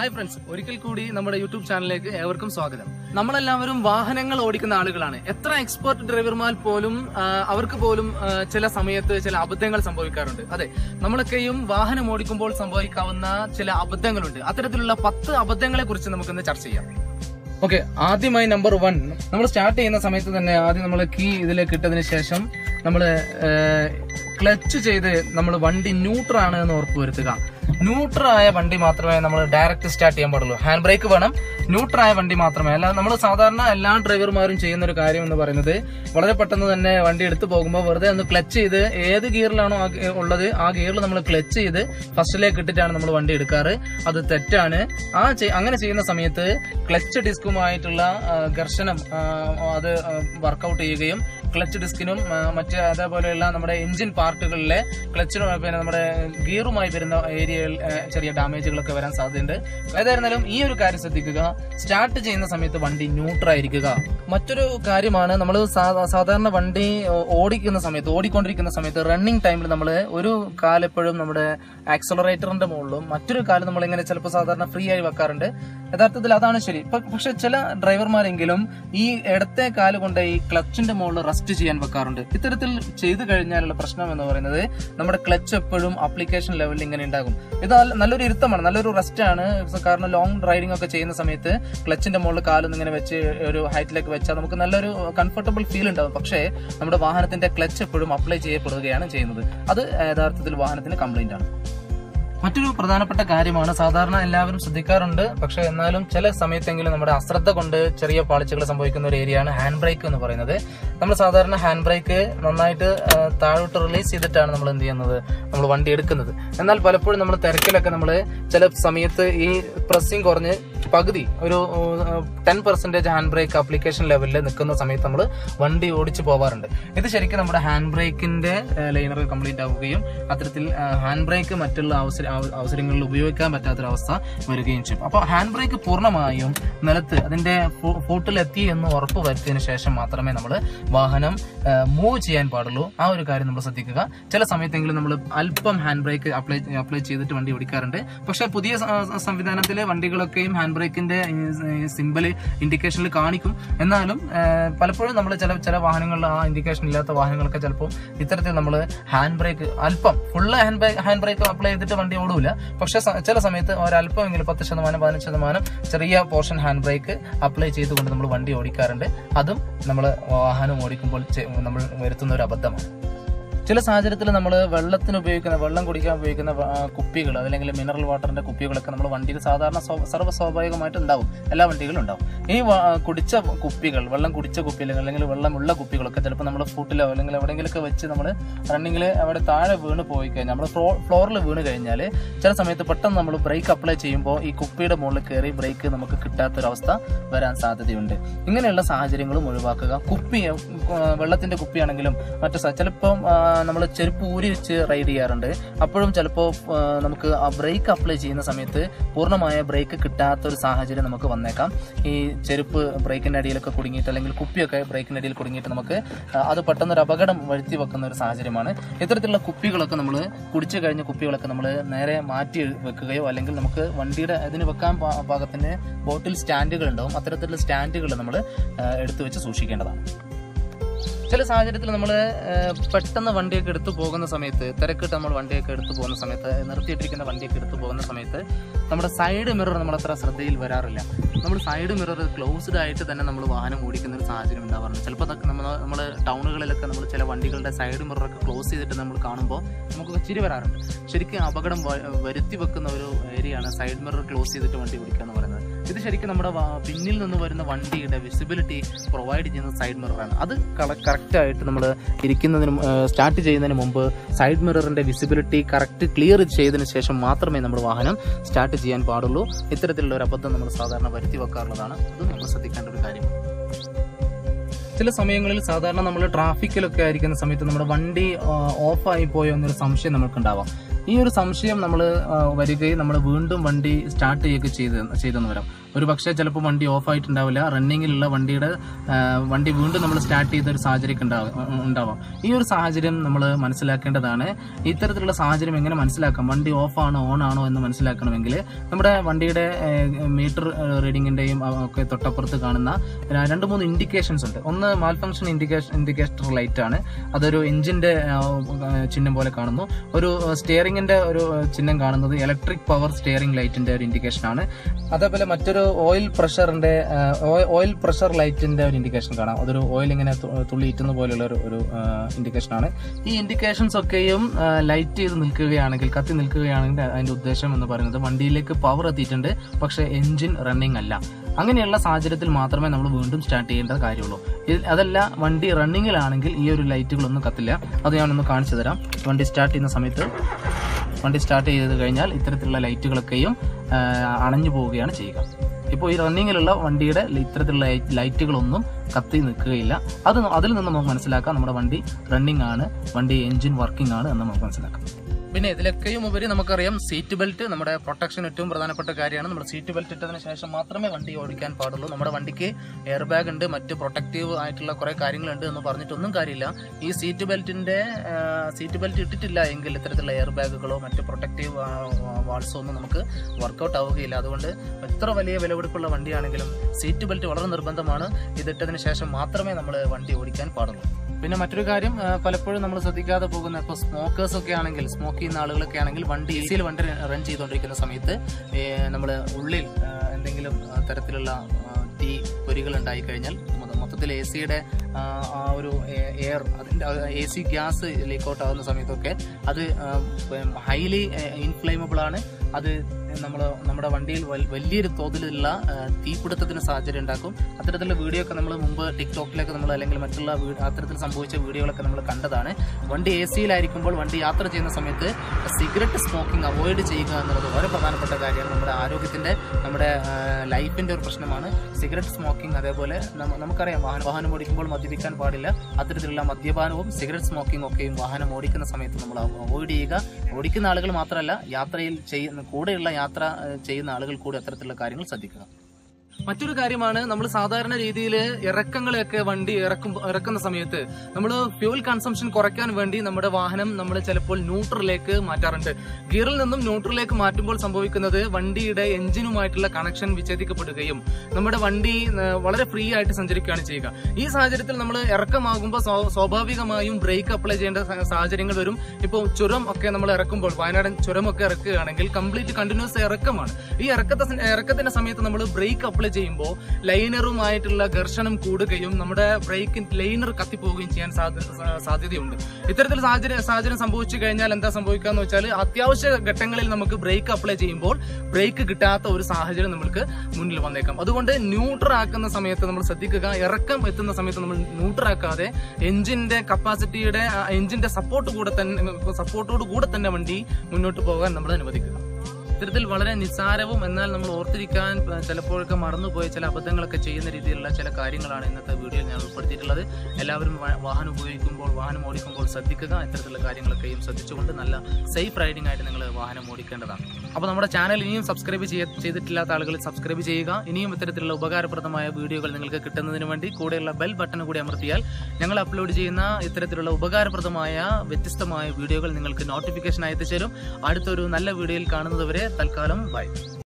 hi friends ഒരിക്കൽ കൂടി നമ്മുടെ യൂട്യൂബ് ചാനലിലേക്ക് ഏവർക്കും സ്വാഗതം നമ്മളെല്ലാവരും വാഹനങ്ങൾ ഓടിക്കുന്ന ആളുകളാണ് എത്ര എക്സ്പേർട്ട് ഡ്രൈവർമാർ പോലും ആ, അവർക്ക് പോലും ആ, ചില സമയത്ത് ചില അബദ്ധങ്ങൾ സംഭവിക്കാറുണ്ട് അതെ നമ്മളൊക്കെയും വാഹനം ഓടിക്കുമ്പോൾ സംഭവിക്കാവുന്ന ചില അബദ്ധങ്ങളുണ്ട് അത്തരത്തിലുള്ള പത്ത് അബദ്ധങ്ങളെ കുറിച്ച് നമുക്കിന്ന് ചർച്ച ചെയ്യാം ഓക്കെ ആദ്യമായി നമ്പർ വൺ നമ്മൾ സ്റ്റാർട്ട് ചെയ്യുന്ന സമയത്ത് തന്നെ ആദ്യം നമ്മൾ കീ ഇതിലേക്ക് ഇട്ടതിന് ശേഷം നമ്മൾ ക്ലച്ച് ചെയ്ത് നമ്മൾ വണ്ടി ന്യൂട്രൽ ആണ് എന്ന് ഉറപ്പുവരുത്തുക ന്യൂട്രൽ ആയ വണ്ടി മാത്രമേ നമ്മൾ ഡയറക്റ്റ് സ്റ്റാർട്ട് ചെയ്യാൻ പാടുള്ളൂ ഹാൻഡ് ബ്രേക്ക് വേണം ന്യൂട്രൽ ആയ വണ്ടി മാത്രമേ അല്ല നമ്മൾ സാധാരണ എല്ലാ ഡ്രൈവർമാരും ചെയ്യുന്ന ഒരു കാര്യം എന്ന് പറയുന്നത് വളരെ പെട്ടെന്ന് തന്നെ വണ്ടി എടുത്തു പോകുമ്പോൾ വെറുതെ ഒന്ന് ക്ലച്ച് ചെയ്ത് ഏത് ഗിയറിലാണോ ആ ഗി- ഉള്ളത് ആ ഗിയറിൽ നമ്മൾ ക്ലച്ച് ചെയ്ത് ഫസ്റ്റിലേക്ക് ഇട്ടിട്ടാണ് നമ്മൾ വണ്ടി എടുക്കാറ് അത് തെറ്റാണ് ആ ചെയ്- അങ്ങനെ ചെയ്യുന്ന സമയത്ത് ക്ലച്ച് ഡിസ്കുമായിട്ടുള്ള ആ, ഘർഷണം ആ, അത് വർക്കൗട്ട് ചെയ്യുകയും ക്ലച്ച് ഡിസ്കിനും ആ, മറ്റ് അതേപോലെയുള്ള നമ്മുടെ എഞ്ചിൻ പാർട്ടുകളിലെ ക്ലച്ചിനും പിന്നെ നമ്മുടെ ഗിയറുമായി വരുന്ന ഏരിയയിൽ ആ, ചെറിയ ഡാമേജുകളൊക്കെ വരാൻ സാധ്യതയുണ്ട് ഏതായിരുന്നാലും ഈ ഒരു കാര്യം ശ്രദ്ധിക്കുക സ്റ്റാർട്ട് ചെയ്യുന്ന സമയത്ത് വണ്ടി ന്യൂട്രൽ ആയിരിക്കുക മറ്റൊരു കാര്യമാണ് നമ്മൾ സാധാരണ വണ്ടി ഓ- ഓടിക്കുന്ന സമയത്ത് ഓടിക്കൊണ്ടിരിക്കുന്ന സമയത്ത് റണ്ണിങ് ടൈമിൽ നമ്മൾ ഒരു കാലെപ്പോഴും നമ്മുടെ ആക്സലറേറ്ററിന്റെ മുകളിലും മറ്റൊരു കാലം നമ്മൾ ഇങ്ങനെ ചിലപ്പോൾ സാധാരണ ഫ്രീ ആയി വെക്കാറുണ്ട് യഥാർത്ഥത്തിൽ അതാണ് ശരി പ- പക്ഷെ ചില ഡ്രൈവർമാരെങ്കിലും ഈ ഇടത്തെ കാല് കൊണ്ട് ഈ ക്ലച്ചിന്റെ മുകളിൽ റെസ്റ്റ് ചെയ്യാൻ വെക്കാറുണ്ട് ഇത്തരത്തിൽ ചെയ്തു കഴിഞ്ഞാലുള്ള പ്രശ്നം എന്ന് പറയുന്നത് നമ്മുടെ ക്ലച്ച് എപ്പോഴും അപ്ലിക്കേഷൻ ലെവലിൽ ഇങ്ങനെ ഉണ്ടാകും ഇത് നല്ല- നല്ലൊരു ഇരുത്തമാണ് നല്ലൊരു റെസ്റ്റ് ആണ് കാരണം ലോങ് റൈഡിംഗ് ഒക്കെ ചെയ്യുന്ന സമയത്ത് ക്ലച്ചിന്റെ മുകളിൽ കാലൊന്നും ഇങ്ങനെ വെച്ച് ഒരു ഹൈറ്റിലേക്ക് വെച്ചാൽ നമുക്ക് നല്ലൊരു കംഫർട്ടബിൾ ഫീൽ ഉണ്ടാവും പക്ഷേ നമ്മുടെ വാഹനത്തിന്റെ ക്ലച്ച് എപ്പോഴും അപ്ലൈ ചെയ്യപ്പെടുകയാണ് ചെയ്യുന്നത് അത് യഥാർത്ഥത്തിൽ വാഹനത്തിന് കംപ്ലൈന്റ് ആണ് മറ്റൊരു പ്രധാനപ്പെട്ട കാര്യമാണ് സാധാരണ എല്ലാവരും ശ്രദ്ധിക്കാറുണ്ട് പക്ഷെ എന്നാലും ചില സമയത്തെങ്കിലും നമ്മുടെ അശ്രദ്ധ കൊണ്ട് ചെറിയ പാളിച്ചകൾ സംഭവിക്കുന്ന ഒരു ഏരിയയാണ് ഹാൻഡ് ബ്രേക്ക് എന്ന് പറയുന്നത് നമ്മൾ സാധാരണ ഹാൻഡ് ബ്രേക്ക് നന്നായിട്ട് ആ, താഴോട്ട് റിലീസ് ചെയ്തിട്ടാണ് നമ്മൾ എന്ത് ചെയ്യുന്നത് നമ്മൾ വണ്ടി എടുക്കുന്നത് എന്നാൽ പലപ്പോഴും നമ്മൾ തിരക്കിലൊക്കെ നമ്മൾ ചില സമയത്ത് ഈ പ്രസ്സിങ് കുറഞ്ഞ് പകുതി ഒരു ten percentage hand brake application ലെവലിൽ നിൽക്കുന്ന സമയത്ത് നമ്മൾ വണ്ടി ഓടിച്ചു പോവാറുണ്ട് ഇത് ശരിക്കും നമ്മുടെ ഹാൻഡ് ബ്രേക്കിന്റെ ലൈനർ കംപ്ലീറ്റ് ആവുകയും അത്തരത്തിൽ ഹാൻഡ് ബ്രേക്ക് മറ്റുള്ള അവസര അവ- അവസരങ്ങളിൽ ഉപയോഗിക്കാൻ പറ്റാത്തൊരവസ്ഥ വരികയും ചെയ്യും അപ്പോൾ ഹാൻഡ് ബ്രേക്ക് പൂർണ്ണമായും നിലത്ത് അതിന്റെ ഫൂട്ടിൽ എത്തി എന്ന് ഉറപ്പ് വരുത്തിയതിനു ശേഷം മാത്രമേ നമ്മൾ വാഹനം മൂവ് ചെയ്യാൻ പാടുള്ളൂ ആ ഒരു കാര്യം നമ്മൾ ശ്രദ്ധിക്കുക ചില സമയത്തെങ്കിലും നമ്മൾ അല്പം ഹാൻഡ് ബ്രേക്ക് അപ്ലൈ അപ്ലൈ ചെയ്തിട്ട് വണ്ടി ഓടിക്കാറുണ്ട് പക്ഷേ പുതിയ സ- സംവിധാനത്തിലെ വണ്ടികളൊക്കെയും ഹാൻഡ് ബ്രേക്കിന്റെ സിമ്പിൾ ഇൻഡിക്കേഷനിൽ കാണിക്കും എന്നാലും ആ, പലപ്പോഴും നമ്മൾ ചില ചില വാഹനങ്ങളിൽ ആ ഇൻഡിക്കേഷൻ ഇല്ലാത്ത വാഹനങ്ങളൊക്കെ ചിലപ്പോൾ ഇത്തരത്തിൽ നമ്മൾ ഹാൻഡ് ബ്രേക്ക് അല്പം full hand brake hand brake apply ചെയ്തിട്ട് വണ്ടി ഓടൂല പക്ഷെ സ- ചില സമയത്ത് ഒരല്പമെങ്കിലും പത്ത് ശതമാനം പതിനഞ്ച് ശതമാനം ചെറിയ പോർഷൻ ഹാൻഡ് ബ്രേക്ക് അപ്ലൈ ചെയ്തുകൊണ്ട് നമ്മൾ വണ്ടി ഓടിക്കാറുണ്ട് അതും നമ്മൾ വാഹനം ഓടിക്കുമ്പോൾ ചെ- നമ്മൾ വരുത്തുന്ന ഒരു അബദ്ധമാണ് ചില സാഹചര്യത്തിൽ നമ്മൾ വെള്ളത്തിന് ഉപയോഗിക്കുന്ന വെള്ളം കുടിക്കാൻ ഉപയോഗിക്കുന്ന വ- ആ, കുപ്പികൾ അതല്ലെങ്കിൽ മിനറൽ വാട്ടറിന്റെ കുപ്പികളൊക്കെ നമ്മൾ വണ്ടിയിൽ സാധാരണ സ്വ- സർവ്വ സ്വാഭാവികമായിട്ട് ഉണ്ടാവും എല്ലാ വണ്ടികളും ഉണ്ടാവും ഈ വ- കുടിച്ച കുപ്പികൾ വെള്ളം കുടിച്ച കുപ്പികൾ അല്ലെങ്കിൽ വെള്ളമുള്ള കുപ്പികളൊക്കെ ചിലപ്പോൾ നമ്മൾ ഫുട്ടിലോ അല്ലെങ്കിൽ എവിടെയെങ്കിലുമൊക്കെ വെച്ച് നമ്മൾ റണ്ണിങ്ങിൽ അവിടെ താഴെ വീണ് പോയി കഴിഞ്ഞാൽ നമ്മൾ ഫ്ലോറിൽ വീണ് കഴിഞ്ഞാൽ ചില സമയത്ത് പെട്ടെന്ന് നമ്മൾ ബ്രേക്ക് അപ്ലൈ ചെയ്യുമ്പോൾ ഈ കുപ്പിയുടെ മുകളിൽ കയറി ബ്രേക്ക് നമുക്ക് കിട്ടാത്തൊരവസ്ഥ വരാൻ സാധ്യതയുണ്ട് ഇങ്ങനെയുള്ള സാഹചര്യങ്ങളും ഒഴിവാക്കുക കുപ്പി ആ, വെള്ളത്തിന്റെ കുപ്പിയാണെങ്കിലും മറ്റു സ- ചിലപ്പം നമ്മൾ ചെരുപ്പ് ഊരി വെച്ച് റൈഡ് ചെയ്യാറുണ്ട് അപ്പോഴും ചിലപ്പോൾ നമുക്ക് ആ ബ്രേക്ക് അപ്ലൈ ചെയ്യുന്ന സമയത്ത് പൂർണ്ണമായ ബ്രേക്ക് കിട്ടാത്ത ഒരു സാഹചര്യം നമുക്ക് വന്നേക്കാം ഈ ചെരുപ്പ് ബ്രേക്കിന്റെ അടിയിലൊക്കെ കുടുങ്ങിയിട്ട് അല്ലെങ്കിൽ കുപ്പിയൊക്കെ ബ്രേക്കിന്റെ അടിയിൽ കുടുങ്ങിയിട്ട് നമുക്ക് ആ, അത് പെട്ടെന്ന് ഒരു അപകടം വരുത്തി വെക്കുന്ന ഒരു സാഹചര്യമാണ് ഇത്തരത്തിലുള്ള കുപ്പികളൊക്കെ നമ്മൾ കുടിച്ചു കഴിഞ്ഞ കുപ്പികളൊക്കെ നമ്മൾ നേരെ മാറ്റി വെക്കുകയോ അല്ലെങ്കിൽ നമുക്ക് വണ്ടിയുടെ അതിന് വെക്കാൻ പാ- പാകത്തിന് ബോട്ടിൽ സ്റ്റാൻഡുകൾ ഉണ്ടാവും അത്തരത്തിലുള്ള സ്റ്റാൻഡുകൾ നമ്മൾ എടുത്തു വെച്ച് സൂക്ഷിക്കേണ്ടതാണ് ചില സാഹചര്യത്തിൽ നമ്മൾ പെട്ടെന്ന് വണ്ടിയൊക്കെ എടുത്തു പോകുന്ന സമയത്ത് തിരക്കിട്ട് നമ്മൾ വണ്ടിയൊക്കെ എടുത്തു പോകുന്ന സമയത്ത് നിർത്തിയിട്ടിരിക്കുന്ന വണ്ടിയൊക്കെ എടുത്തു പോകുന്ന സമയത്ത് നമ്മുടെ സൈഡ് മിറർ നമ്മൾ അത്ര ശ്രദ്ധയിൽ വരാറില്ല നമ്മൾ സൈഡ് മിറർ ക്ലോസ്ഡ് ആയിട്ട് തന്നെ നമ്മൾ വാഹനം ഓടിക്കുന്ന ഒരു സാഹചര്യം ഉണ്ടാവാറുണ്ട് ചിലപ്പോൾ അതൊക്കെ നമ്മൾ നമ്മൾ ടൗണുകളിലൊക്കെ നമ്മൾ ചില വണ്ടികളുടെ സൈഡ് മിററൊക്കെ ക്ലോസ് ചെയ്തിട്ട് നമ്മൾ കാണുമ്പോൾ നമുക്ക് ചിരി വരാറുണ്ട് ശരിക്കും അപകടം വ- വരുത്തി വെക്കുന്ന ഒരു ഏരിയയാണ് സൈഡ് മിറർ ക്ലോസ് ചെയ്തിട്ട് വണ്ടി ഓടിക്കുക എന്ന് പറയുന്നത് ഇത് ശരിക്കും നമ്മുടെ വ- പിന്നിൽ നിന്ന് വരുന്ന വണ്ടിയുടെ വിസിബിലിറ്റി പ്രൊവൈഡ് ചെയ്യുന്ന സൈഡ് മിററാണ് അത് കറക്റ്റ് ആയിട്ട് നമ്മൾ ഇരിക്കുന്നതിന് സ്റ്റാർട്ട് ചെയ്യുന്നതിന് മുമ്പ് സൈഡ് മിററിന്റെ വിസിബിലിറ്റി കറക്റ്റ് ക്ലിയർ ചെയ്തതിന് ശേഷം മാത്രമേ നമ്മൾ വാഹനം സ്റ്റാർട്ട് ചെയ്യാൻ പാടുള്ളൂ ഇത്തരത്തിലുള്ള ഒരു അബദ്ധം നമ്മൾ സാധാരണ വരുത്തി വെക്കാറുള്ളതാണ് അത് നമ്മൾ ശ്രദ്ധിക്കേണ്ട ഒരു കാര്യമാണ് ചില സമയങ്ങളിൽ സാധാരണ നമ്മൾ ട്രാഫിക്കിലൊക്കെ ആയിരിക്കുന്ന സമയത്ത് നമ്മുടെ വണ്ടി ഓഫായി പോയോ എന്നൊരു സംശയം നമുക്കുണ്ടാവാം ഈ ഒരു സംശയം നമ്മൾ വരികയും നമ്മൾ വീണ്ടും വണ്ടി സ്റ്റാർട്ട് ചെയ്യുകയൊക്കെ ചെയ്ത് ചെയ്തെന്ന് വരാം ഒരു പക്ഷേ ചിലപ്പോൾ വണ്ടി ഓഫ് ആയിട്ടുണ്ടാവില്ല റണ്ണിങ്ങിലുള്ള വണ്ടിയുടെ ആ, വണ്ടി വീണ്ടും നമ്മൾ സ്റ്റാർട്ട് ചെയ്ത ഒരു സാഹചര്യം ഉണ്ടാവും ഉണ്ടാവാം ഈ ഒരു സാഹചര്യം നമ്മൾ മനസ്സിലാക്കേണ്ടതാണ് ഇത്തരത്തിലുള്ള സാഹചര്യം എങ്ങനെ മനസ്സിലാക്കാം വണ്ടി ഓഫ് ആണോ ഓൺ ആണോ എന്ന് മനസ്സിലാക്കണമെങ്കിൽ നമ്മുടെ വണ്ടിയുടെ മീറ്റർ റീഡിങ്ങിന്റെയും ഒക്കെ തൊട്ടപ്പുറത്ത് കാണുന്ന ര- രണ്ട് മൂന്ന് ഇൻഡിക്കേഷൻസ് ഉണ്ട് ഒന്ന് malfunction indication indicator light ആണ് അതൊരു എഞ്ചിന്റെ ചിഹ്നം പോലെ കാണുന്നു ഒരു സ്റ്റിയറിംഗിന്റെ ഒരു ചിഹ്നം കാണുന്നത് ഇലക്ട്രിക് പവർ സ്റ്റിയറിംഗ് ലൈറ്റിന്റെ ഒരു ഇൻഡിക്കേഷൻ ആണ് അതേപോലെ മറ്റൊരു ഓയിൽ പ്രഷറിന്റെ ഓയിൽ പ്രഷർ ലൈറ്റിന്റെ ഒരു ഇൻഡിക്കേഷൻ കാണാം അതൊരു ഓയിൽ ഇങ്ങനെ തു- തുള്ളി ഇറ്റുന്ന പോലെയുള്ള ഒരു ഒരു ഇൻഡിക്കേഷൻ ആണ് ഈ ഇൻഡിക്കേഷൻസ് ഒക്കെയും ലൈറ്റ് ചെയ്ത് നിൽക്കുകയാണെങ്കിൽ കത്തി നിൽക്കുകയാണെങ്കിൽ അതിന്റെ ഉദ്ദേശം എന്ന് പറയുന്നത് വണ്ടിയിലേക്ക് പവർ എത്തിയിട്ടുണ്ട് പക്ഷേ എഞ്ചിൻ റണ്ണിങ് അല്ല അങ്ങനെയുള്ള സാഹചര്യത്തിൽ മാത്രമേ നമ്മൾ വീണ്ടും സ്റ്റാർട്ട് ചെയ്യേണ്ട കാര്യമുള്ളൂ ഇത് അതല്ല വണ്ടി റണ്ണിങ്ങിലാണെങ്കിൽ ഈ ഒരു ലൈറ്റുകളൊന്നും കത്തില്ല അത് ഞാനൊന്ന് കാണിച്ചു തരാം വണ്ടി സ്റ്റാർട്ട് ചെയ്യുന്ന സമയത്ത് വണ്ടി സ്റ്റാർട്ട് ചെയ്ത് കഴിഞ്ഞാൽ ഇത്തരത്തിലുള്ള ലൈറ്റുകളൊക്കെയും ആ, അണഞ്ഞു പോവുകയാണ് ചെയ്യുക ഇപ്പോൾ ഈ റണ്ണിങ്ങിലുള്ള വണ്ടിയുടെ ഇത്തരത്തിലുള്ള ലൈ- ലൈറ്റുകളൊന്നും കത്തി നിൽക്കുകയില്ല അത് അതിൽ നിന്ന് നമുക്ക് മനസ്സിലാക്കാം നമ്മുടെ വണ്ടി റണ്ണിങ് ആണ് വണ്ടി എഞ്ചിൻ വർക്കിംഗ് ആണ് എന്ന് നമുക്ക് മനസ്സിലാക്കാം പിന്നെ ഇതിലൊക്കെയും ഉപരി നമുക്കറിയാം സീറ്റ് ബെൽറ്റ് നമ്മുടെ പ്രൊട്ടക്ഷൻ ഏറ്റവും പ്രധാനപ്പെട്ട കാര്യമാണ് നമ്മുടെ സീറ്റ് ബെൽറ്റ് ഇട്ടതിന് ശേഷം മാത്രമേ വണ്ടി ഓടിക്കാൻ പാടുള്ളൂ നമ്മുടെ വണ്ടിക്ക് എയർ ബാഗ് ഉണ്ട് മറ്റ് പ്രൊട്ടക്റ്റീവ് ആയിട്ടുള്ള കുറെ കാര്യങ്ങളുണ്ട് എന്ന് പറഞ്ഞിട്ടൊന്നും കാര്യമില്ല ഈ സീറ്റ് ബെൽറ്റിന്റെ സീറ്റ് ബെൽറ്റ് ഇട്ടിട്ടില്ല എങ്കിൽ ഇത്തരത്തിലുള്ള എയർ ബാഗുകളോ മറ്റ് പ്രൊട്ടക്റ്റീവ് വാൾസോ ഒന്നും നമുക്ക് വർക്കൗട്ട് ആവുകയില്ല അതുകൊണ്ട് എത്ര വലിയ വിലപിടിപ്പുള്ള വണ്ടിയാണെങ്കിലും സീറ്റ് ബെൽറ്റ് വളരെ നിർബന്ധമാണ് ഇതിട്ടതിന് ശേഷം മാത്രമേ നമ്മൾ വണ്ടി ഓടിക്കാൻ പാടുള്ളൂ പിന്നെ മറ്റൊരു കാര്യം ആ, പലപ്പോഴും നമ്മൾ ശ്രദ്ധിക്കാതെ പോകുന്ന ഇപ്പോൾ സ്മോക്കേഴ്സ് ഒക്കെ ആണെങ്കിൽ സ്മോക്ക് ചെയ്യുന്ന ആളുകളൊക്കെ ആണെങ്കിൽ വണ്ടി ഈസിയിൽ വണ്ടി റൺ ചെയ്തുകൊണ്ടിരിക്കുന്ന സമയത്ത് നമ്മൾ ഉള്ളിൽ ആ, എന്തെങ്കിലും ആ, തരത്തിലുള്ള ആ, തീ പൊരികൾ ഉണ്ടായി കഴിഞ്ഞാൽ മൊ- മൊത്തത്തിൽ എ സിയുടെ ആ ഒരു എയർ അതിന്റെ A C gas leak out ആകുന്ന സമയത്തൊക്കെ അത് ഹൈലി ഇൻഫ്ലേമബിൾ ആണ് അത് നമ്മൾ നമ്മുടെ വണ്ടിയിൽ വൽ- വലിയൊരു തോതിലുള്ള ആ, തീപിടുത്തത്തിന് സാഹചര്യം ഉണ്ടാക്കും അത്തരത്തിലുള്ള വീഡിയോ ഒക്കെ നമ്മൾ മുമ്പ് ടിക്ടോക്കിലൊക്കെ നമ്മൾ അല്ലെങ്കിൽ മറ്റുള്ള വീ- അത്തരത്തിൽ സംഭവിച്ച വീഡിയോകളൊക്കെ നമ്മൾ കണ്ടതാണ് വണ്ടി എ സിയിലായിരിക്കുമ്പോൾ വണ്ടി യാത്ര ചെയ്യുന്ന സമയത്ത് സിഗരറ്റ് സ്മോക്കിംഗ് അവോയ്ഡ് ചെയ്യുക എന്നുള്ളത് വളരെ പ്രധാനപ്പെട്ട കാര്യമാണ് നമ്മുടെ ആരോഗ്യത്തിന്റെ നമ്മുടെ ആ, ലൈഫിന്റെ ഒരു പ്രശ്നമാണ് സിഗരറ്റ് സ്മോക്കിംഗ് അതേപോലെ നമ്മ- നമുക്കറിയാം വാഹനം വാഹനം ഓടിക്കുമ്പോൾ മദ്യപിക്കാൻ പാടില്ല അത്തരത്തിലുള്ള മദ്യപാനവും സിഗരറ്റ് സ്മോക്കിംഗ് ഒക്കെയും വാഹനം ഓടിക്കുന്ന സമയത്ത് നമ്മൾ അവോയ്ഡ് ചെയ്യുക ഓടിക്കുന്ന ആളുകൾ മാത്രമല്ല യാത്രയിൽ ചെയ്യുന്ന കൂടെയുള്ള യാത്ര ഏഹ്, ചെയ്യുന്ന ആളുകൾ കൂടി അത്തരത്തിലുള്ള കാര്യങ്ങൾ ശ്രദ്ധിക്കുക മറ്റൊരു കാര്യമാണ് നമ്മൾ സാധാരണ രീതിയിൽ ഇറക്കങ്ങളെയൊക്കെ വണ്ടി ഇറക്കും ഇറക്കുന്ന സമയത്ത് നമ്മൾ ഫ്യൂൽ കൺസംഷൻ കുറയ്ക്കാൻ വേണ്ടി നമ്മുടെ വാഹനം നമ്മൾ ചിലപ്പോൾ ന്യൂട്രലിലേക്ക് മാറ്റാറുണ്ട് ഗിയറിൽ നിന്നും ന്യൂട്രലിലേക്ക് മാറ്റുമ്പോൾ സംഭവിക്കുന്നത് വണ്ടിയുടെ എഞ്ചിനുമായിട്ടുള്ള കണക്ഷൻ വിച്ഛേദിക്കപ്പെടുകയും നമ്മുടെ വണ്ടി ആ, വളരെ ഫ്രീ ആയിട്ട് സഞ്ചരിക്കുകയാണ് ചെയ്യുക ഈ സാഹചര്യത്തിൽ നമ്മൾ ഇറക്കമാകുമ്പോൾ സ്വാ- സ്വാഭാവികമായും ബ്രേക്ക് അപ്ലൈ ചെയ്യേണ്ട സ- സാഹചര്യങ്ങൾ വരും ഇപ്പോൾ ചുരം ഒക്കെ നമ്മൾ ഇറക്കുമ്പോൾ വയനാടൻ ചുരമൊക്കെ ഇറക്കുകയാണെങ്കിൽ കംപ്ലീറ്റ് കണ്ടിന്യൂസ് ഇറക്കമാണ് ഈ ഇറക്കത്തെ സ- ഇറക്കത്തിന്റെ സമയത്ത് നമ്മൾ ബ്രേക്ക് അപ്ലൈ ചെയ്യുമ്പോൾ ലൈനറുമായിട്ടുള്ള ഘർഷണം കൂടുകയും നമ്മുടെ ബ്രേക്ക് ലൈനർ കത്തിപ്പോവുകയും ചെയ്യാൻ സാധ്യ- സാ- സാധ്യതയുണ്ട് ഇത്തരത്തിൽ സാഹചര്യം സാഹചര്യം സംഭവിച്ചു കഴിഞ്ഞാൽ എന്താ സംഭവിക്കുക എന്ന് വെച്ചാൽ അത്യാവശ്യ ഘട്ടങ്ങളിൽ നമുക്ക് ബ്രേക്ക് അപ്ലൈ ചെയ്യുമ്പോൾ ബ്രേക്ക് കിട്ടാത്ത ഒരു സാഹചര്യം നമുക്ക് മുന്നിൽ വന്നേക്കാം അതുകൊണ്ട് ന്യൂട്രൽ ആക്കുന്ന സമയത്ത് നമ്മൾ ശ്രദ്ധിക്കുക ഇറക്കം എത്തുന്ന സമയത്ത് നമ്മൾ ന്യൂട്രൽ ആക്കാതെ എഞ്ചിന്റെ കപ്പാസിറ്റിയുടെ എഞ്ചിന്റെ സപ്പോർട്ട് കൂടെ തന്നെ സപ്പോർട്ടോട് കൂടെ തന്നെ വണ്ടി മുന്നോട്ട് പോകാൻ നമ്മൾ അനുവദിക്കുക ഇത്തരത്തിൽ വളരെ നിസ്സാരവും എന്നാൽ നമ്മൾ ഓർത്തിരിക്കാൻ പ- ചിലപ്പോഴൊക്കെ മറന്നുപോയ ചില അബദ്ധങ്ങളൊക്കെ ചെയ്യുന്ന രീതിയിലുള്ള ചില കാര്യങ്ങളാണ് ഇന്നത്തെ വീഡിയോയിൽ ഞാൻ ഉൾപ്പെടുത്തിയിട്ടുള്ളത് എല്ലാവരും വാ- വാഹനം ഉപയോഗിക്കുമ്പോൾ വാഹനം ഓടിക്കുമ്പോൾ ശ്രദ്ധിക്കുക ഇത്തരത്തിലുള്ള കാര്യങ്ങളൊക്കെയും ശ്രദ്ധിച്ചുകൊണ്ട് നല്ല സേഫ് റൈഡിംഗ് ആയിട്ട് നിങ്ങൾ വാഹനം ഓടിക്കേണ്ടതാണ് അപ്പോൾ നമ്മുടെ ചാനൽ ഇനിയും സബ്സ്ക്രൈബ് ചെയ്യ ചെയ്തിട്ടില്ലാത്ത ആളുകൾ സബ്സ്ക്രൈബ് ചെയ്യുക ഇനിയും ഇത്തരത്തിലുള്ള ഉപകാരപ്രദമായ വീഡിയോകൾ നിങ്ങൾക്ക് കിട്ടുന്നതിന് വേണ്ടി കൂടെയുള്ള ബെൽ ബട്ടൺ കൂടി അമർത്തിയാൽ ഞങ്ങൾ അപ്ലോഡ് ചെയ്യുന്ന ഇത്തരത്തിലുള്ള ഉപകാരപ്രദമായ വ്യത്യസ്തമായ വീഡിയോകൾ നിങ്ങൾക്ക് നോട്ടിഫിക്കേഷൻ ആയി എത്തിച്ചേരും അടുത്തൊരു നല്ല വീഡിയോയിൽ കാണുന്നതുവരെ തൽക്കാലം ബൈ